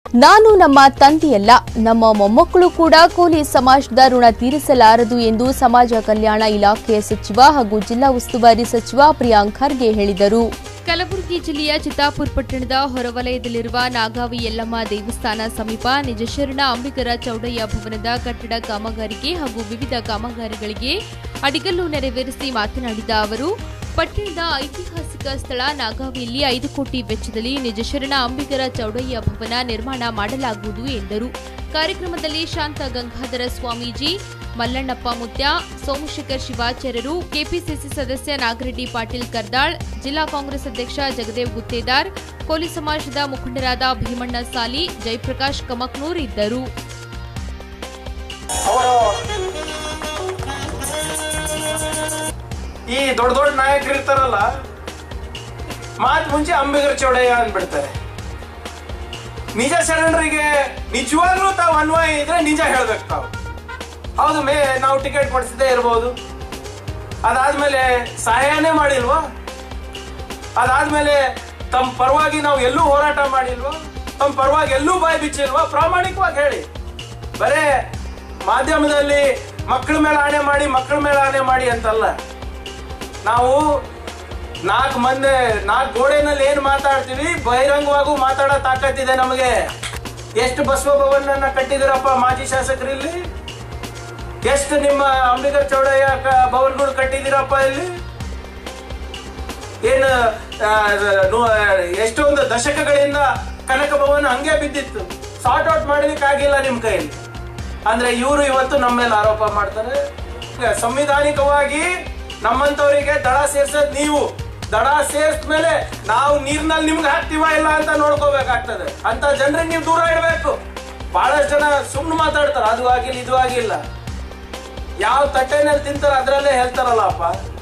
ನಾನು ನಮ್ಮ ತಂದೆಯಲ್ಲ ನಮ್ಮ ಮೊಮ್ಮಕ್ಕಳು ಕೂಡ ಕೋಲಿ ಸಮಾಜದ ಋಣ ತೀರಿಸಲಾರದು ಎಂದು ಸಮಾಜ ಕಲ್ಯಾಣ ಇಲಾಖೆಯ ಸಚಿವ ಹಾಗೂ ಜಿಲ್ಲಾ ಉಸ್ತುವಾರಿ ಸಚಿವ ಪ್ರಿಯಾಂಕ್ ಖರ್ಗೆ ಹೇಳಿದರು ಕಲಬುರಗಿ ಜಿಲ್ಲೆಯ ಚಿತ್ತಾಪುರ ಪಟ್ಟಣದ ಹೊರವಲಯದಲ್ಲಿರುವ ನಾಗಾವಿ ಯಲ್ಲಮ್ಮ ದೇವಸ್ಥಾನ ಸಮೀಪ ನಿಜಶರಣ ಅಂಬಿಗರ ಚೌಡಯ್ಯ ಭವನದ ಕಟ್ಟಡ ಕಾಮಗಾರಿಗೆ ಹಾಗೂ ವಿವಿಧ ಕಾಮಗಾರಿಗಳಿಗೆ ಅಡಿಗಲ್ಲು ನೆರವೇರಿಸಿ ಮಾತನಾಡಿದ ಅವರು ಪಟ್ಟಣದ ಐತಿಹಾಸಿಕ ಸ್ಥಳ ನಾಗಾವಿಯಲ್ಲಿ ಐದು ಕೋಟಿ ವೆಚ್ಚದಲ್ಲಿ ನಿಜಶರಣ ಅಂಬಿಗರ ಚೌಡಯ್ಯ ಭವನ ನಿರ್ಮಾಣ ಮಾಡಲಾಗುವುದು ಎಂದರು ಕಾರ್ಯಕ್ರಮದಲ್ಲಿ ಶಾಂತ ಗಂಗಾಧರ ಸ್ವಾಮೀಜಿ ಮಲ್ಲಣ್ಣಪ್ಪ ಮುತ್ಯ ಸೋಮಶೇಖರ್ ಶಿವಾಚಾರ್ಯರು ಕೆಪಿಸಿಸಿ ಸದಸ್ಯ ನಾಗರೆಡ್ಡಿ ಪಾಟೀಲ್ ಕರ್ದಾಳ್ ಜಿಲ್ಲಾ ಕಾಂಗ್ರೆಸ್ ಅಧ್ಯಕ್ಷ ಜಗದೇವ್ ಗುತ್ತೇದಾರ್ ಕೋಲಿ ಸಮಾಜದ ಮುಖಂಡರಾದ ಭೀಮಣ್ಣ ಸಾಲಿ ಜಯಪ್ರಕಾಶ್ ಕಮಕ್ನೂರ್ ಇದ್ದರು ಅವರು ಈ ದೊಡ್ಡ ದೊಡ್ಡ ನಾಯಕರು ಇರ್ತಾರಲ್ಲ ಮಾತ್ ಮುಂಚೆ ಅಂಬಿಗರ ಚೌಡಯ್ಯ ಅಂದ್ಬಿಡ್ತಾರೆ ನಿಜ ಶರಣರಿಗೆ ನಿಜವಾಗ್ಲೂ ತಾವು ಅನ್ವಯ ಇದ್ರೆ ನಿಜ ಹೇಳ್ಬೇಕು ತಾವು ಹೌದು ಮೇ ನಾವು ಟಿಕೆಟ್ ಕೊಡಿಸದೇ ಇರ್ಬೋದು ಅದಾದ್ಮೇಲೆ ಸಹಾಯನೇ ಮಾಡಿಲ್ವಾ ಅದಾದ್ಮೇಲೆ ತಮ್ಮ ಪರವಾಗಿ ನಾವು ಎಲ್ಲೂ ಹೋರಾಟ ಮಾಡಿಲ್ವಾ ತಮ್ಮ ಪರವಾಗಿ ಎಲ್ಲೂ ಬಾಯಿ ಬಿಚ್ಚಿಲ್ವಾ ಪ್ರಾಮಾಣಿಕವಾಗಿ ಹೇಳಿ ಬರೇ ಮಾಧ್ಯಮದಲ್ಲಿ ಮಕ್ಕಳ ಮೇಲೆ ಆಣೆ ಮಾಡಿ ಮಕ್ಕಳ ಮೇಲೆ ಆಣೆ ಮಾಡಿ ಅಂತಲ್ಲ ನಾವು ನಾಲ್ಕು ಮಂದಿ ನಾಲ್ಕು ಗೋಡೆನಲ್ಲಿ ಏನ್ ಮಾತಾಡ್ತೀವಿ ಬಹಿರಂಗವಾಗೂ ಮಾತಾಡೋ ತಾಕತ್ತಿದೆ ನಮಗೆ ಎಷ್ಟು ಬಸವ ಭವನನ್ನ ಕಟ್ಟಿದಿರಪ್ಪ ಮಾಜಿ ಶಾಸಕರು ಇಲ್ಲಿ ಎಷ್ಟು ನಿಮ್ಮ ಅಂಬಿಗರ್ ಚೌಡಯ್ಯ ಕ- ಭವನಗಳು ಕಟ್ಟಿದಿರಪ್ಪ ಇಲ್ಲಿ ಏನು ಆ, ನು- ಎಷ್ಟೊಂದು ದಶಕಗಳಿಂದ ಕನಕ ಭವನ ಹಂಗೆ ಬಿದ್ದಿತ್ತು ಸಾರ್ಟ್ ಔಟ್ ಮಾಡೋದಕ್ಕಾಗಿಲ್ಲ ನಿಮ್ ಕೈಯಲ್ಲಿ ಅಂದ್ರೆ ಇವರು ಇವತ್ತು ನಮ್ಮ ಮೇಲೆ ಆರೋಪ ಮಾಡ್ತಾರೆ ಸಂವಿಧಾನಿಕವಾಗಿ ನಮ್ಮಂತವರಿಗೆ ದಡ ಸೇರ್ಸೋದ್ ನೀವು ದಡ ಸೇರ್ಸ್ಮೇಲೆ ನಾವು ನೀರ್ನಲ್ಲಿ ನಿಮ್ಗೆ ಹಾಕ್ತೀವ ಇಲ್ಲ ಅಂತ ನೋಡ್ಕೋಬೇಕಾಗ್ತದೆ ಅಂತ ಜನರಿಗೆ ನೀವು ದೂರ ಇಡಬೇಕು ಬಹಳಷ್ಟು ಜನ ಸುಮ್ಮನೆ ಮಾತಾಡ್ತಾರೆ ಅದು ಆಗಿಲ್ಲ ಇದು ಆಗಿಲ್ಲ ಯಾವ ತಟ್ಟೆನಲ್ಲಿ ತಿಂತಾರ ಅದ್ರಲ್ಲೇ ಹೇಳ್ತಾರಲ್ಲಪ್ಪ